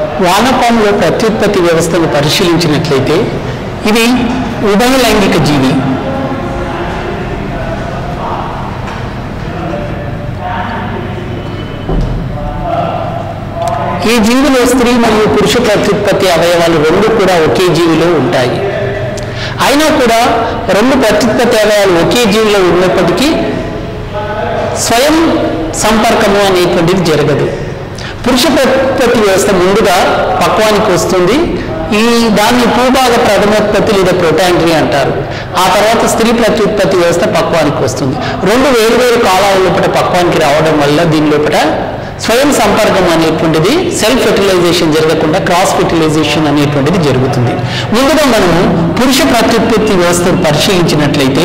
వానపాముల ప్రత్యుత్పత్తి వ్యవస్థను పరిశీలించినట్లయితే ఇది ఉభయలైంగిక జీవి ఈ జీవిలో స్త్రీ మరియు పురుష ప్రత్యుత్పత్తి అవయవాలు రెండు కూడా ఒకే జీవిలో ఉంటాయి అయినా కూడా రెండు ప్రత్యుత్పత్తి అవయవాలు ఒకే జీవిలో ఉన్నప్పటికీ స్వయం సంపర్కము అనేటువంటిది జరగదు పురుష ప్రత్యుత్పత్తి వ్యవస్థ ముందుగా పక్వానికి వస్తుంది ఈ దాన్ని భూభాగ ప్రథమోత్పత్తి లేదా ప్రొటాండ్రీ అంటారు ఆ తర్వాత స్త్రీ ప్రత్యుత్పత్తి వ్యవస్థ పక్వానికి వస్తుంది రెండు వేరు వేరు కాలాల లోపల పక్వానికి రావడం వల్ల దీని లోపల స్వయం సంపర్కం అనేటువంటిది సెల్ఫ్ ఫెర్టిలైజేషన్ జరగకుండా క్రాస్ ఫెర్టిలైజేషన్ అనేటువంటిది జరుగుతుంది ముందుగా మనము పురుష ప్రత్యుత్పత్తి వ్యవస్థను పరిశీలించినట్లయితే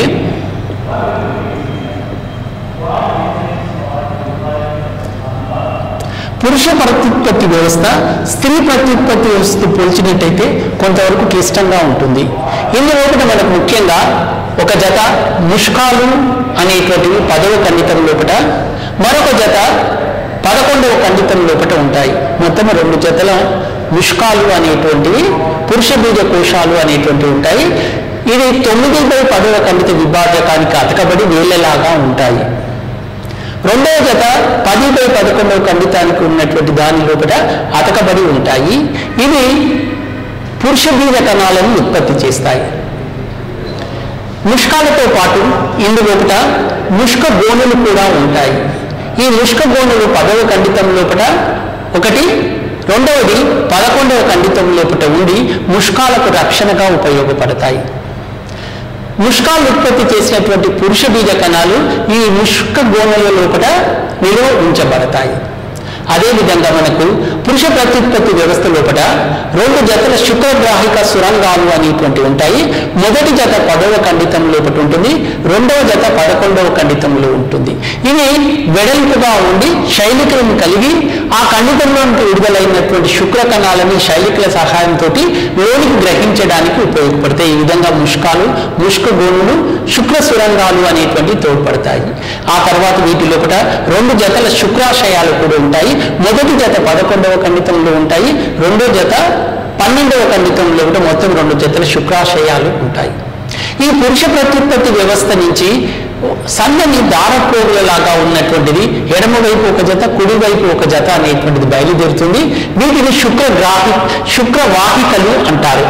పురుష ప్రత్యుత్పత్తి వ్యవస్థ స్త్రీ ప్రత్యుత్పత్తి వ్యవస్థతో పోల్చినట్టయితే కొంతవరకు క్లిష్టంగా ఉంటుంది ఇందులో ఒకటి మనకు ముఖ్యంగా ఒక జత ముష్కాలు అనేటువంటివి పదవ ఖండితం లోపల మరొక జత పదకొండవ ఖండితం లోపల ఉంటాయి మొత్తం రెండు జతల ముష్కాలు అనేటువంటివి పురుష బీజ కోశాలు అనేటువంటివి ఉంటాయి ఇది తొమ్మిది బై పదవ ఖండిత విభాజకానికి అతకబడి వేళ్ళలాగా ఉంటాయి రెండవ జత పది బై పదకొండవ ఖండితానికి ఉన్నటువంటి దాని లోపల అతకబడి ఉంటాయి ఇవి పురుష బీజ కణాలను ఉత్పత్తి చేస్తాయి ముష్కాలతో పాటు ఇందులోపట ముష్క గోణులు కూడా ఉంటాయి ఈ ముష్క గోణులు పదవ ఖండితం లోపల ఒకటి రెండవది పదకొండవ ఖండితం లోపల ఉండి ముష్కాలకు రక్షణగా ఉపయోగపడతాయి ముష్కాలు ఉత్పత్తి చేసినటువంటి పురుష బీజ కణాలు ఈ ముష్క గోణల లోపల నిలువ ఉంచబడతాయి అదేవిధంగా మనకు పురుష ప్రత్యుత్పత్తి వ్యవస్థ లోపల రెండు జతల శుక్రగ్రాహిక సురంగాలు అనేటువంటి ఉంటాయి మొదటి జత పదవ ఖండితం లోపల ఉంటుంది రెండవ జత పదకొండవ ఖండితంలో ఉంటుంది ఇవి వెడల్పుగా ఉండి శైలికలను కలిగి ఆ ఖండితంలో నుండి విడుదలైనటువంటి శుక్ర కణాలని శైలికల సహాయంతో లోనికి గ్రహించడానికి ఉపయోగపడతాయి ఈ విధంగా ముష్కాలు ముష్క గోణులు శుక్ర సురంగాలు అనేటువంటి తోడ్పడతాయి ఆ తర్వాత వీటి లోపల రెండు జతల శుక్రాశయాలు కూడా ఉంటాయి మొదటి జత పదకొండవ ఖండితంలో ఉంటాయి రెండో జత పన్నెండవ ఖండితంలో కూడా మొత్తం రెండు జతల శుక్రాశయాలు ఉంటాయి ఈ పురుష ప్రత్యుత్పత్తి వ్యవస్థ నుంచి సన్నని దారపోగులలాగా ఉన్నటువంటిది ఎడమవైపు ఒక జత కుడివైపు ఒక జత అనేటువంటిది బయలుదేరుతుంది వీటిని శుక్రగ్రాహి శుక్రవాహికలు అంటారు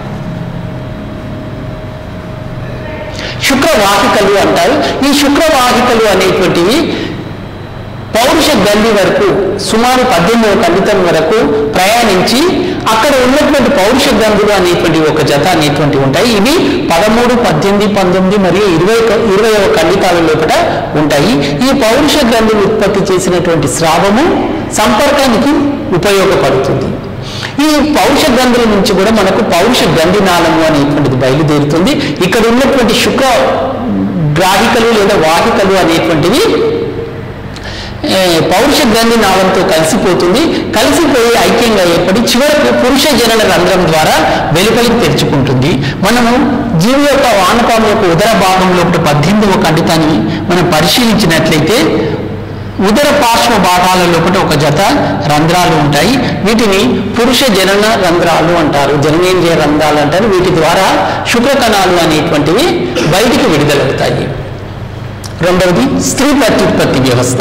శుక్రవాహికలు అంటారు ఈ శుక్రవాహికలు అనేటువంటివి పౌరుష గల్లి వరకు సుమారు పద్దెనిమిదవ ఖండితం వరకు ప్రయాణించి అక్కడ ఉన్నటువంటి పౌరుష గంధులు అనేటువంటి ఒక జత అనేటువంటి ఉంటాయి ఇవి పదమూడు పద్దెనిమిది పంతొమ్మిది మరియు ఇరవై ఇరవైవ ఖండితాల లోపల ఉంటాయి ఈ పౌరుష గంధులు ఉత్పత్తి చేసినటువంటి స్రావము సంపర్కానికి ఉపయోగపడుతుంది ఈ పౌరుష గంధుల నుంచి కూడా మనకు పౌరుష గంధినాళము అనేటువంటిది బయలుదేరుతుంది ఇక్కడ ఉన్నటువంటి శుక్ర గ్రాహికలు లేదా వాహికలు అనేటువంటివి ఏ, పౌరుష గ్రంథి నాళంతో కలిసిపోతుంది కలిసిపోయి ఐక్యంగా ఏర్పడి చివరకు పురుష జనన రంధ్రం ద్వారా వెలుపలికి తెరుచుకుంటుంది మనము జీవి యొక్క వానపాము యొక్క ఉదర భాగంలో ఒకటి పద్దెనిమిదవ ఖండితాన్ని మనం పరిశీలించినట్లయితే ఉదర పార్శ్వ భాగాల లోపల ఒక జత రంధ్రాలు ఉంటాయి వీటిని పురుష జనన రంధ్రాలు అంటారు జననేంద్రియ రంధ్రాలు అంటారు వీటి ద్వారా శుక్ర కణాలు అనేటువంటివి బయటికి విడుదలవుతాయి రెండవది స్త్రీ ప్రత్యుత్పత్తి వ్యవస్థ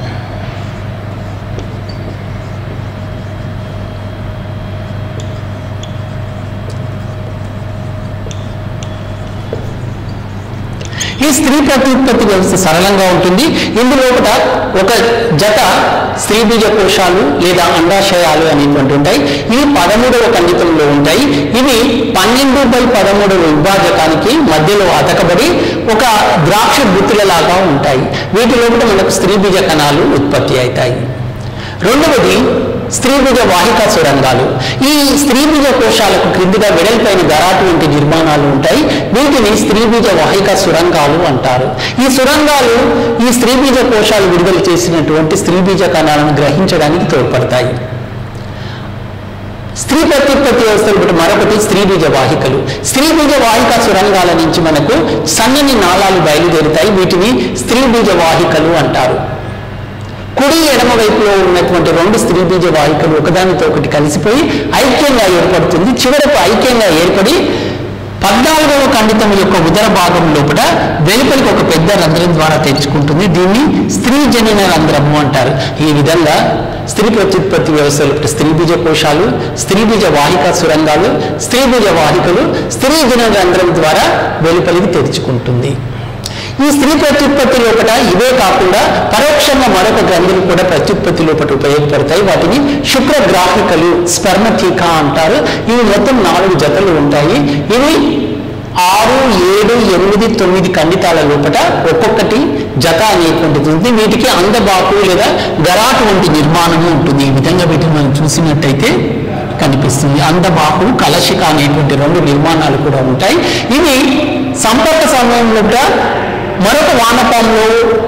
ఈ స్త్రీ ప్రత్యుత్పత్తి వ్యవస్థ సరళంగా ఉంటుంది ఇందులోపట ఒక జత స్త్రీ బీజ కోశాలు లేదా అండాశయాలు అనేటువంటి ఉంటాయి ఇవి పదమూడవ ఖండితంలో ఉంటాయి ఇవి పన్నెండు బై పదమూడవ విభాజకానికి మధ్యలో అతకబడి ఒక ద్రాక్ష గుత్తులలాగా ఉంటాయి వీటి లోపల మనకు స్త్రీ బీజ కణాలు ఉత్పత్తి అవుతాయి రెండవది స్త్రీబీజ వాహికా సురంగాలు ఈ స్త్రీబీజ కోశాలకు క్రిందిగా వెడల్పైన గరాటు వంటి నిర్మాణాలు ఉంటాయి వీటిని స్త్రీబీజ వాహికా సురంగాలు అంటారు ఈ సురంగాలు ఈ స్త్రీబీజ కోశాలు విడుదల చేసినటువంటి స్త్రీబీజ కణాలను గ్రహించడానికి తోడ్పడతాయి స్త్రీ ప్రత్యుత్పత్తి వ్యవస్థలు ఒకటి మరొకటి స్త్రీ బీజ వాహికలు స్త్రీ బీజ వాహిక సురంగాల నుంచి మనకు సన్నని నాళాలు బయలుదేరుతాయి వీటిని స్త్రీ బీజ వాహికలు అంటారు కుడి ఎడమ వైపులో ఉన్నటువంటి రెండు స్త్రీ బీజ వాహికలు ఒకదానితో ఒకటి కలిసిపోయి ఐక్యంగా ఏర్పడుతుంది చివరకు ఐక్యంగా ఏర్పడి పద్నాలుగవ ఖండితం యొక్క ఉదర భాగం లోపల వెలుపలికి ఒక పెద్ద రంధ్రం ద్వారా తెరుచుకుంటుంది దీన్ని స్త్రీ జనన రంధ్రము అంటారు ఈ విధంగా స్త్రీ ప్రత్యుత్పత్తి వ్యవస్థలో స్త్రీ బీజ కోశాలు స్త్రీ బీజ వాహిక సురంగాలు స్త్రీ బీజ వాహికలు స్త్రీ జనన రంధ్రం ద్వారా వెలుపలికి తెరుచుకుంటుంది ఈ స్త్రీ ప్రత్యుత్పత్తి లోపల ఇవే కాకుండా పరోక్షంగా మరొక గ్రంథులు కూడా ప్రత్యుత్పత్తి లోపల ఉపయోగపడతాయి వాటిని శుక్రగ్రాహికలు స్పర్మటీకా అంటారు ఇవి మొత్తం నాలుగు జతలు ఉంటాయి ఇవి ఆరు ఏడు ఎనిమిది తొమ్మిది ఖండితాల లోపల ఒక్కొక్కటి జత అనేటువంటిది ఉంది వీటికి అందబాకు లేదా గరాటు వంటి నిర్మాణము ఉంటుంది ఈ విధంగా వీటిని మనం చూసినట్టయితే కనిపిస్తుంది అందబాకు కలశిక అనేటువంటి రెండు నిర్మాణాలు కూడా ఉంటాయి ఇవి సంపర్క సమయంలో మరొక వానపాములో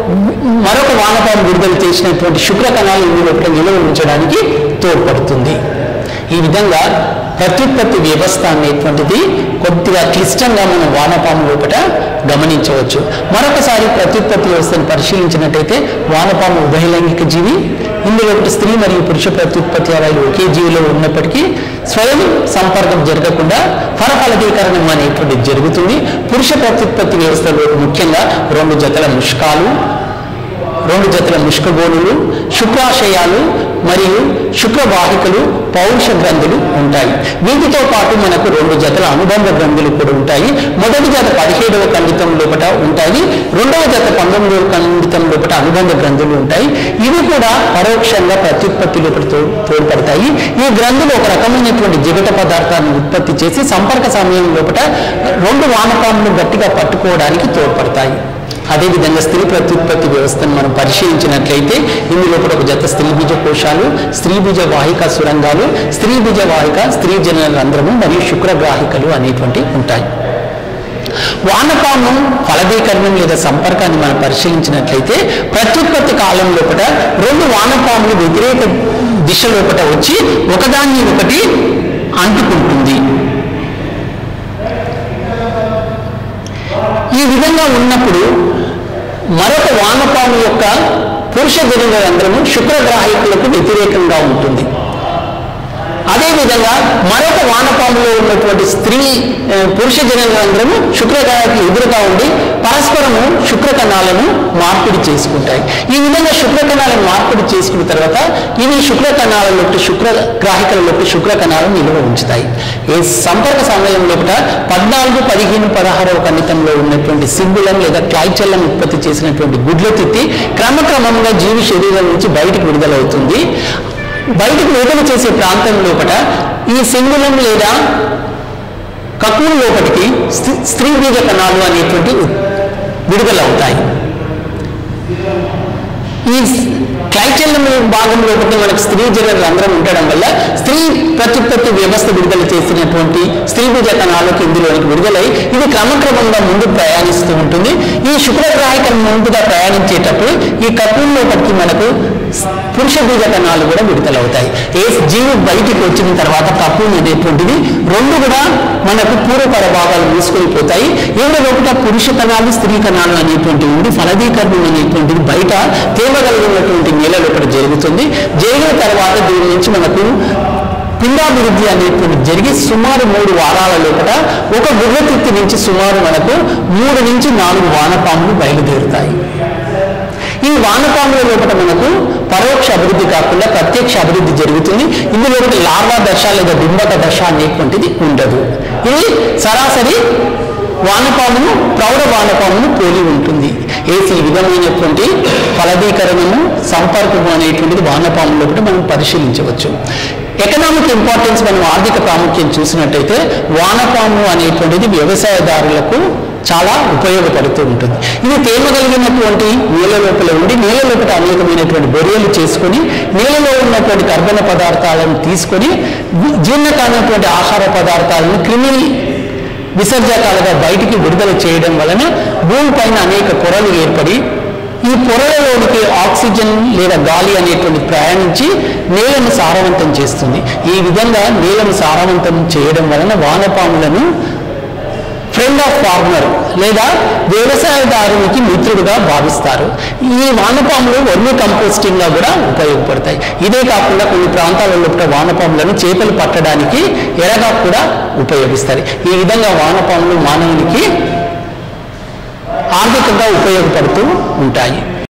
మరొక వానపాము విడుదల చేసినటువంటి శుక్ర కణాలు ఇందులో నిల్వ ఉంచడానికి తోడ్పడుతుంది ఈ విధంగా ప్రత్యుత్పత్తి వ్యవస్థ అనేటువంటిది కొద్దిగా క్లిష్టంగా మనం వానపాము లోపల గమనించవచ్చు మరొకసారి ప్రత్యుత్పత్తి వ్యవస్థను పరిశీలించినట్టయితే వానపాము ఉభయలైంగిక జీవి ఇందులో ఒకటి స్త్రీ మరియు పురుష ప్రత్యుత్పత్తి అవయలు ఒకే జీవిలో ఉన్నప్పటికీ స్వయం సంపర్కం జరగకుండా ఫలఫలకీకరణం అనేటువంటిది జరుగుతుంది పురుష ప్రత్యుత్పత్తి వ్యవస్థలో ముఖ్యంగా రెండు జతల ముష్కాలు రెండు జతల ముష్కగోళులు శుక్రాశయాలు మరియు శుక్రవాహికలు పౌరుష గ్రంథులు ఉంటాయి వీటితో పాటు మనకు రెండు జతల అనుబంధ గ్రంథులు కూడా ఉంటాయి మొదటి జత పదిహేడవ ఖండితం లోపల ఉంటాయి రెండవ జత పంతొమ్మిదవ ఖండితం లోపల అనుబంధ గ్రంథులు ఉంటాయి ఇవి కూడా పరోక్షంగా ప్రత్యుత్పత్తి లోపల తో- తోడ్పడతాయి ఈ గ్రంథులు ఒక రకమైనటువంటి జిగట పదార్థాన్ని ఉత్పత్తి చేసి సంపర్క సమయం లోపల రెండు వానపాములు గట్టిగా పట్టుకోవడానికి తోడ్పడతాయి అదేవిధంగా స్త్రీ ప్రత్యుత్పత్తి వ్యవస్థను మనం పరిశీలించినట్లయితే ఇందులో కూడా ఒక జత స్త్రీ బీజ కోశాలు స్త్రీ బీజ వాహిక సురంగాలు స్త్రీ బీజ వాహిక స్త్రీ జనన రంధ్రము మరియు శుక్రగ్రాహికలు అనేటువంటి ఉంటాయి వానపాము ఫలదీకరణం లేదా సంపర్కాన్ని మనం పరిశీలించినట్లయితే ప్రత్యుత్పత్తి కాలం లోపల రెండు వానపాములు వ్యతిరేక దిశ లోపల వచ్చి ఒకదాన్ని ఒకటి అంటుకుంటుంది ఈ విధంగా ఉన్నప్పుడు మరొక వానపాము యొక్క పురుష జనన రంధ్రము శుక్రగ్రాహికులకు వ్యతిరేకంగా ఉంటుంది అదేవిధంగా మరొక వానపాములో ఉన్నటువంటి స్త్రీ ఆ, పురుష జనన రంధ్రము శుక్రగ్రహానికి ఎదురుగా ఉండి పరస్పరము శుక్రకణాలను మార్పిడి చేసుకుంటాయి ఈ విధంగా శుక్రకణాలను మార్పిడి చేసుకున్న తర్వాత ఇవి శుక్రకణాలలోకి శుక్రగ్రాహికలలోకి శుక్రకణాలను నిల్వ ఉంచుతాయి ఈ సంపర్క సమయం లోపల పద్నాలుగు పదిహేను పదహారవ ఖండితంలో ఉన్నటువంటి సింగులం లేదా క్లైచల్లం ఉత్పత్తి చేసినటువంటి గుడ్ల తిత్తి క్రమక్రమంగా జీవి శరీరం నుంచి బయటకు విడుదలవుతుంది బయటకు విడుదల చేసే ప్రాంతం లోపల ఈ సింగులం లేదా కకూన్ లోపలికి స్త్రీ- స్త్రీ బీజ కణాలు అనేటువంటి విడుదలవుతాయి ఈ క్లైచల్లం భాగం లోపల మనకు స్త్రీ జన రంధ్రం ఉండడం వల్ల స్త్రీ ప్రత్యుత్పత్తి వ్యవస్థ విడుదల చేసినటువంటి స్త్రీ బీజ కణాలకు ఇందులోనికి విడుదలై ఇది క్రమక్రమంగా ముందుకు ప్రయాణిస్తూ ఉంటుంది ఈ శుక్రగ్రాహికం ముందుగా ప్రయాణించేటప్పుడు ఈ కకూన్ లోపలికి మనకు పురుష బీజ కణాలు కూడా విడుదలవుతాయి ఏ జీవి బయటికి వచ్చిన తర్వాత కకూన్ అనేటువంటిది రెండు కూడా మనకు పూర్వపర భాగాలు మూసుకొని ఈవిడ లోపల పురుష కణాలు స్త్రీ కణాలు అనేటువంటివి ఉండి ఫలదీకరణం అనేటువంటిది బయట తేమగలిగినటువంటి నేల లోపల జరుగుతుంది జరిగిన తర్వాత దీని నుంచి మనకు పిండాభివృద్ధి అనేటువంటి జరిగి సుమారు మూడు వారాల లోపల ఒక గుర్రతిత్తి నుంచి సుమారు మనకు మూడు నుంచి నాలుగు వానపాములు బయలుదేరుతాయి ఈ వానపాముల లోపల మనకు పరోక్ష అభివృద్ధి కాకుండా ప్రత్యక్ష అభివృద్ధి జరుగుతుంది ఇందులో ఒకటి లార్వా దశ లేదా డింబక దశ అనేటువంటిది ఉండదు ఇది సరాసరి వానపామును ప్రౌఢ వానపామును పోలి ఉంటుంది ఏసి ఈ విధమైనటువంటి ఫలదీకరణము సంపర్కము అనేటువంటిది వానపాము లోపల మనం పరిశీలించవచ్చు ఎకనామిక్ ఇంపార్టెన్స్ మనం ఆర్థిక ప్రాముఖ్యం చూసినట్టయితే వానపాము అనేటువంటిది వ్యవసాయదారులకు చాలా ఉపయోగపడుతూ ఉంటుంది ఇది తేమ కలిగినటువంటి నేల లోపల ఉండి నేల లోపల అనేకమైనటువంటి బొరియలు చేసుకొని నేలలో ఉన్నటువంటి కర్బన పదార్థాలను తీసుకొని జీర్ణ కానటువంటి ఆహార పదార్థాలను క్రిమి విసర్జకాలుగా బయటికి విడుదల చేయడం వలన భూమిపైన అనేక పొరలు ఏర్పడి ఈ పొరలలోనికి ఆక్సిజన్ లేదా గాలి అనేటువంటి ప్రయాణించి నేలను సారవంతం చేస్తుంది ఈ విధంగా నేలను సారవంతం చేయడం వలన వానపాములను ఫ్రెండ్ ఆఫ్ ఫార్మర్ లేదా వ్యవసాయదారునికి మిత్రుడుగా భావిస్తారు ఈ వానపాములు వర్మి కంపోస్టింగ్ గా కూడా ఉపయోగపడతాయి ఇదే కాకుండా కొన్ని ప్రాంతాలలో కూడా వానపాములను చేపలు పట్టడానికి ఎరగా కూడా ఉపయోగిస్తారు ఈ విధంగా వానపాములు మానవునికి ఆర్థికంగా ఉపయోగపడుతూ ఉంటాయి